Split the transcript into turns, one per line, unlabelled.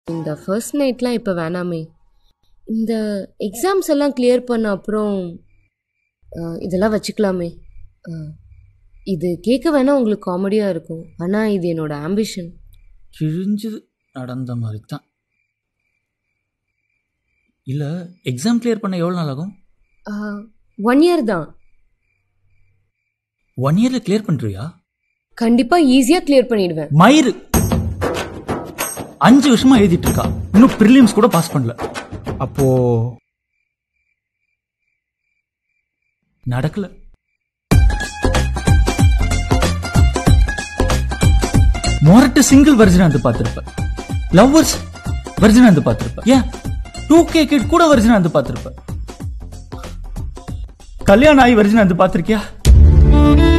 இந்த ஃபர்ஸ்ட் நைட்லாம் இப்போ வேணாமே இந்த எக்ஸாம்ஸ் எல்லாம் கிளியர் பண்ண அப்புறம் அஹ், இதெல்லாம் வச்சுக்கலாமே அஹ், இது கேட்க வேணா உங்களுக்கு காமெடியாக இருக்கும் ஆனால் இது என்னோட ஆம்பிஷன்
கிழிஞ்சது நடந்த மாதிரி தான் இல்லை எக்ஸாம் கிளியர் பண்ண எவ்வளோ நாள் ஆகும்
ஒன் இயர் தான்
ஒன் இயரில் கிளியர் பண்ணுறியா
கண்டிப்பாக ஈஸியாக கிளியர் பண்ணிடுவேன்
மயிறு அஞ்சு வருஷமா எழுதிட்டு இருக்கா இன்னும் ப்ரிலிம்ஸ் கூட பாஸ் பண்ணல
அப்போ
நடக்கல மொரட்டு சிங்கிள் வெர்ஜன் வந்து பார்த்திருப்ப லவ்வர்ஸ் வெர்ஜன் வந்து பார்த்திருப்ப ஏன் டூ கே கிட் கூட வெர்ஜன் வந்து பார்த்திருப்ப கல்யாணம் ஆகி வெர்ஜன் வந்து பார்த்திருக்கியா